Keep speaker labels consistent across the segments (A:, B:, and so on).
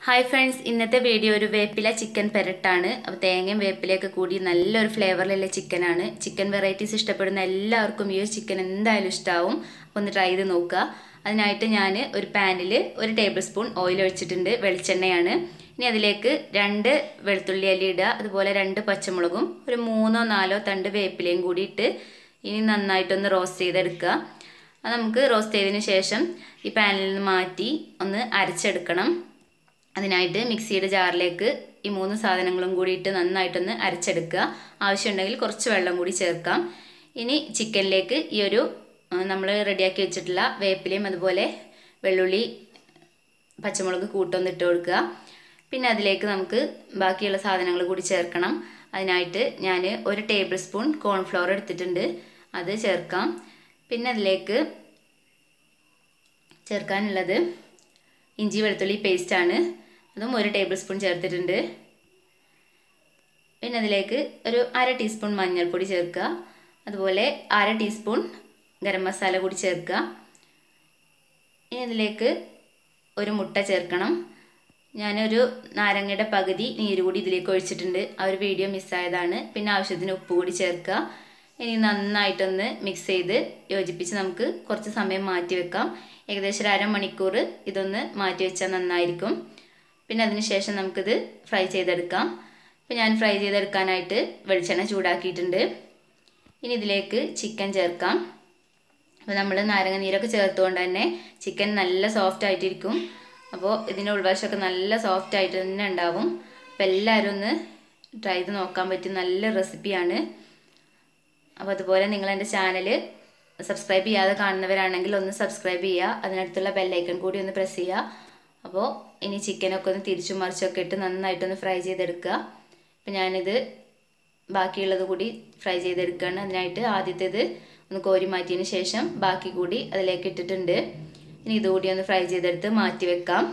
A: hi friends ഇന്നത്തെ video ഒരു വേപ്പില ചിക്കൻ പെരട്ടാണ് അപ്പോൾ തേങ്ങയും വേപ്പിലയൊക്കെ കൂടി നല്ലൊരു ഫ്ലേവറിലുള്ള ചിക്കനാണ് ചിക്കൻ വെറൈറ്റീസ് ഇഷ്ടപ്പെടുന്ന എല്ലാവർക്കും ഈ ഒരു ചിക്കൻ എന്തായാലും ഇഷ്ടമാവും അപ്പോൾ ഒന്ന് ട്രൈ ചെയ്ത് നോക്കുക അതിനായിട്ട് ഞാൻ ഒരു പാനിൽ ഒരു ടേബിൾ സ്പൂൺ ഓയിൽ ഒഴിച്ചിട്ടുണ്ട് വെളിച്ചെണ്ണയാണ് ഇനി അതിലേക്ക് രണ്ട് വെളുത്തുള്ളി അല്ലി ഇടുക അതുപോലെ രണ്ട് പച്ചമുളകും ഒരു മൂന്നോ നാലോ തണ്ട് വേപ്പിലയും കൂടി ഇട്ട് ഇനി നന്നായിട്ടൊന്ന് റോസ്റ്റ് ചെയ്തെടുക്കുക അത് നമുക്ക് റോസ്റ്റ് ചെയ്തതിന് ശേഷം ഈ പാനിൽ നിന്ന് മാറ്റി ഒന്ന് അരച്ചെടുക്കണം അതിനായിട്ട് മിക്സിയുടെ ജാറിലേക്ക് ഈ മൂന്ന് സാധനങ്ങളും കൂടി ഇട്ട് നന്നായിട്ടൊന്ന് അരച്ചെടുക്കുക ആവശ്യമുണ്ടെങ്കിൽ കുറച്ച് വെള്ളം കൂടി ചേർക്കാം ഇനി ചിക്കനിലേക്ക് ഈ ഒരു നമ്മൾ റെഡിയാക്കി വെച്ചിട്ടുള്ള വേപ്പിലയും അതുപോലെ വെള്ളുള്ളി പച്ചമുളക് കൂട്ടൊന്ന് ഇട്ട് കൊടുക്കുക പിന്നെ അതിലേക്ക് നമുക്ക് ബാക്കിയുള്ള സാധനങ്ങൾ കൂടി ചേർക്കണം അതിനായിട്ട് ഞാൻ ഒരു ടേബിൾ സ്പൂൺ കോൺഫ്ലവർ എടുത്തിട്ടുണ്ട് അത് ചേർക്കാം പിന്നെ അതിലേക്ക് ചേർക്കാനുള്ളത് ഇഞ്ചി വെളുത്തുള്ളി പേസ്റ്റാണ് അതും ഒരു ടേബിൾ സ്പൂൺ ചേർത്തിട്ടുണ്ട് പിന്നെ അതിലേക്ക് ഒരു അര ടീസ്പൂൺ മഞ്ഞൾപ്പൊടി ചേർക്കുക അതുപോലെ അര ടീസ്പൂൺ ഗരം മസാല കൂടി ചേർക്കുക ഇനി ഇതിലേക്ക് ഒരു മുട്ട ചേർക്കണം ഞാനൊരു നാരങ്ങയുടെ പകുതി നീര് കൂടി ഇതിലേക്ക് ഒഴിച്ചിട്ടുണ്ട് ആ ഒരു വീഡിയോ മിസ്സായതാണ് പിന്നെ ആവശ്യത്തിന് ഉപ്പ് കൂടി ചേർക്കുക ഇനി നന്നായിട്ടൊന്ന് മിക്സ് ചെയ്ത് യോജിപ്പിച്ച് നമുക്ക് കുറച്ച് സമയം മാറ്റി വെക്കാം ഏകദേശം ഒരു അരമണിക്കൂർ ഇതൊന്ന് മാറ്റി വെച്ചാൽ നന്നായിരിക്കും പിന്നെ അതിന് ശേഷം നമുക്കിത് ഫ്രൈ ചെയ്തെടുക്കാം ഇപ്പം ഞാൻ ഫ്രൈ ചെയ്തെടുക്കാനായിട്ട് വെളിച്ചെണ്ണ ചൂടാക്കിയിട്ടുണ്ട് ഇനി ഇതിലേക്ക് ചിക്കൻ ചേർക്കാം അപ്പോൾ നമ്മൾ നാരങ്ങ നീരൊക്കെ ചേർത്തുകൊണ്ട് തന്നെ ചിക്കൻ നല്ല സോഫ്റ്റ് ആയിട്ടിരിക്കും അപ്പോൾ ഇതിൻ്റെ ഉൾവശമൊക്കെ നല്ല സോഫ്റ്റ് ആയിട്ട് തന്നെ ഉണ്ടാവും അപ്പോൾ എല്ലാവരും ഒന്ന് ട്രൈ ചെയ്ത് നോക്കാൻ പറ്റിയ നല്ല റെസിപ്പിയാണ് അപ്പോൾ അതുപോലെ നിങ്ങൾ എൻ്റെ ചാനൽ സബ്സ്ക്രൈബ് ചെയ്യാതെ കാണുന്നവരാണെങ്കിൽ ഒന്ന് സബ്സ്ക്രൈബ് ചെയ്യുക അതിനടുത്തുള്ള ബെല്ലൈക്കൺ കൂടി ഒന്ന് പ്രസ് ചെയ്യുക അപ്പോൾ ഇനി ചിക്കനൊക്കെ ഒന്ന് തിരിച്ചും മറിച്ചൊക്കെ ഇട്ട് നന്നായിട്ടൊന്ന് ഫ്രൈ ചെയ്തെടുക്കുക അപ്പം ഞാനിത് ബാക്കിയുള്ളത് കൂടി ഫ്രൈ ചെയ്തെടുക്കുകയാണ് അതിനായിട്ട് ആദ്യത്തേത് ഒന്ന് കോരി മാറ്റിയതിന് ശേഷം ബാക്കി കൂടി അതിലേക്ക് ഇട്ടിട്ടുണ്ട് ഇനി ഇതുകൂടി ഒന്ന് ഫ്രൈ ചെയ്തെടുത്ത് മാറ്റി വെക്കാം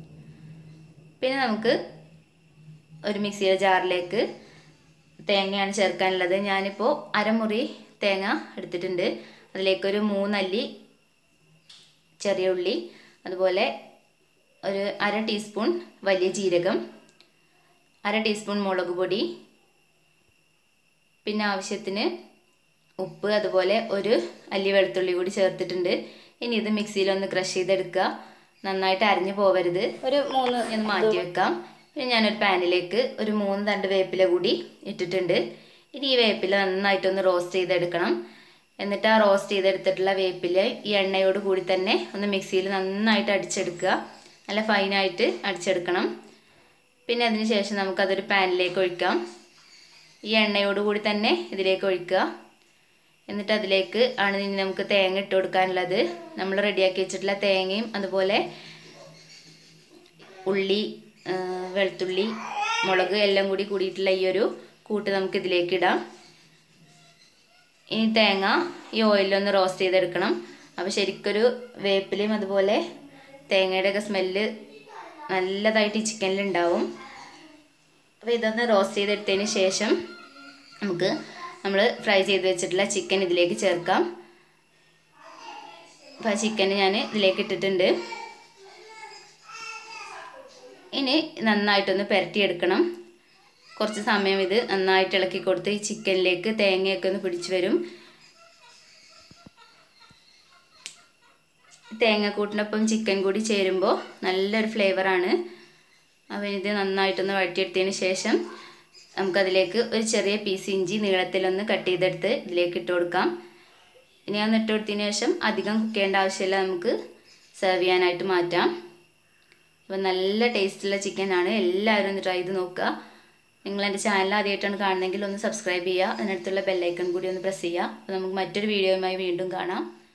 A: പിന്നെ നമുക്ക് ഒരു മിക്സിയുടെ ജാറിലേക്ക് തേങ്ങയാണ് ചേർക്കാനുള്ളത് ഞാനിപ്പോൾ അരമുറി തേങ്ങ എടുത്തിട്ടുണ്ട് അതിലേക്കൊരു മൂന്നല്ലി ചെറിയ ഉള്ളി അതുപോലെ ഒരു അര ടീസ്പൂൺ വലിയ ജീരകം അര ടീസ്പൂൺ മുളക് പൊടി പിന്നെ ആവശ്യത്തിന് ഉപ്പ് അതുപോലെ ഒരു അല്ലി വെളുത്തുള്ളി കൂടി ചേർത്തിട്ടുണ്ട് ഇനി ഇത് മിക്സിയിലൊന്ന് ക്രഷ് ചെയ്തെടുക്കുക നന്നായിട്ട് അരിഞ്ഞു പോവരുത്
B: ഒരു മൂന്ന്
A: ഒന്ന് മാറ്റി വെക്കാം പിന്നെ ഞാനൊരു പാനിലേക്ക് ഒരു മൂന്ന് തണ്ട് വേപ്പില കൂടി ഇട്ടിട്ടുണ്ട് ഇനി ഈ വേപ്പില നന്നായിട്ടൊന്ന് റോസ്റ്റ് ചെയ്തെടുക്കണം എന്നിട്ട് ആ റോസ്റ്റ് ചെയ്തെടുത്തിട്ടുള്ള വേപ്പില ഈ എണ്ണയോട് കൂടി തന്നെ ഒന്ന് മിക്സിയിൽ നന്നായിട്ട് അടിച്ചെടുക്കുക നല്ല ഫൈനായിട്ട് അടിച്ചെടുക്കണം പിന്നെ അതിന് ശേഷം നമുക്കതൊരു പാനിലേക്ക് ഒഴിക്കാം ഈ എണ്ണയോട് കൂടി തന്നെ ഇതിലേക്ക് ഒഴിക്കുക എന്നിട്ട് അതിലേക്ക് ആണ് ഇനി നമുക്ക് തേങ്ങ ഇട്ട് കൊടുക്കാനുള്ളത് നമ്മൾ റെഡിയാക്കി വെച്ചിട്ടുള്ള തേങ്ങയും അതുപോലെ ഉള്ളി വെളുത്തുള്ളി മുളക് എല്ലാം കൂടി കൂടിയിട്ടുള്ള ഈ ഒരു കൂട്ട് നമുക്ക് ഇതിലേക്ക് ഇടാം ഇനി തേങ്ങ ഈ ഓയിലൊന്ന് റോസ്റ്റ് ചെയ്തെടുക്കണം അപ്പോൾ ശരിക്കൊരു വേപ്പിലയും അതുപോലെ തേങ്ങയുടെ ഒക്കെ സ്മെല്ല് നല്ലതായിട്ട് ഈ ചിക്കനിൽ ഉണ്ടാവും അപ്പോൾ ഇതൊന്ന് റോസ്റ്റ് ചെയ്തെടുത്തതിന് ശേഷം നമുക്ക് നമ്മൾ ഫ്രൈ ചെയ്ത് വെച്ചിട്ടുള്ള ചിക്കൻ ഇതിലേക്ക് ചേർക്കാം അപ്പോൾ ആ ചിക്കൻ ഞാൻ ഇതിലേക്ക് ഇട്ടിട്ടുണ്ട് ഇനി നന്നായിട്ടൊന്ന് പുരട്ടിയെടുക്കണം കുറച്ച് സമയം ഇത് നന്നായിട്ട് ഇളക്കി കൊടുത്ത് ഈ ചിക്കനിലേക്ക് തേങ്ങയൊക്കെ ഒന്ന് പിടിച്ചു വരും തേങ്ങക്കൂട്ടിനൊപ്പം ചിക്കൻ കൂടി ചേരുമ്പോൾ നല്ലൊരു ഫ്ലേവറാണ് അപ്പോൾ ഇത് നന്നായിട്ടൊന്ന് വഴറ്റിയെടുത്തതിന് ശേഷം നമുക്കതിലേക്ക് ഒരു ചെറിയ പീസ് ഇഞ്ചി നീളത്തിലൊന്ന് കട്ട് ചെയ്തെടുത്ത് ഇതിലേക്ക് ഇട്ട് കൊടുക്കാം ഇനി ഒന്ന് ഇട്ട് കൊടുത്തതിന് ശേഷം അധികം കുക്ക് ചെയ്യേണ്ട ആവശ്യമില്ല നമുക്ക് സെർവ് ചെയ്യാനായിട്ട് മാറ്റാം അപ്പോൾ നല്ല ടേസ്റ്റുള്ള ചിക്കനാണ് എല്ലാവരും ഒന്ന് ട്രൈ ചെയ്ത് നോക്കുക നിങ്ങൾ എൻ്റെ ചാനൽ ആദ്യമായിട്ടാണ് കാണുന്നതെങ്കിൽ ഒന്ന് സബ്സ്ക്രൈബ് ചെയ്യുക അതിനടുത്തുള്ള ബെല്ലൈക്കൺ കൂടി ഒന്ന് പ്രസ് ചെയ്യുക അപ്പോൾ നമുക്ക് മറ്റൊരു വീഡിയോയുമായി വീണ്ടും കാണാം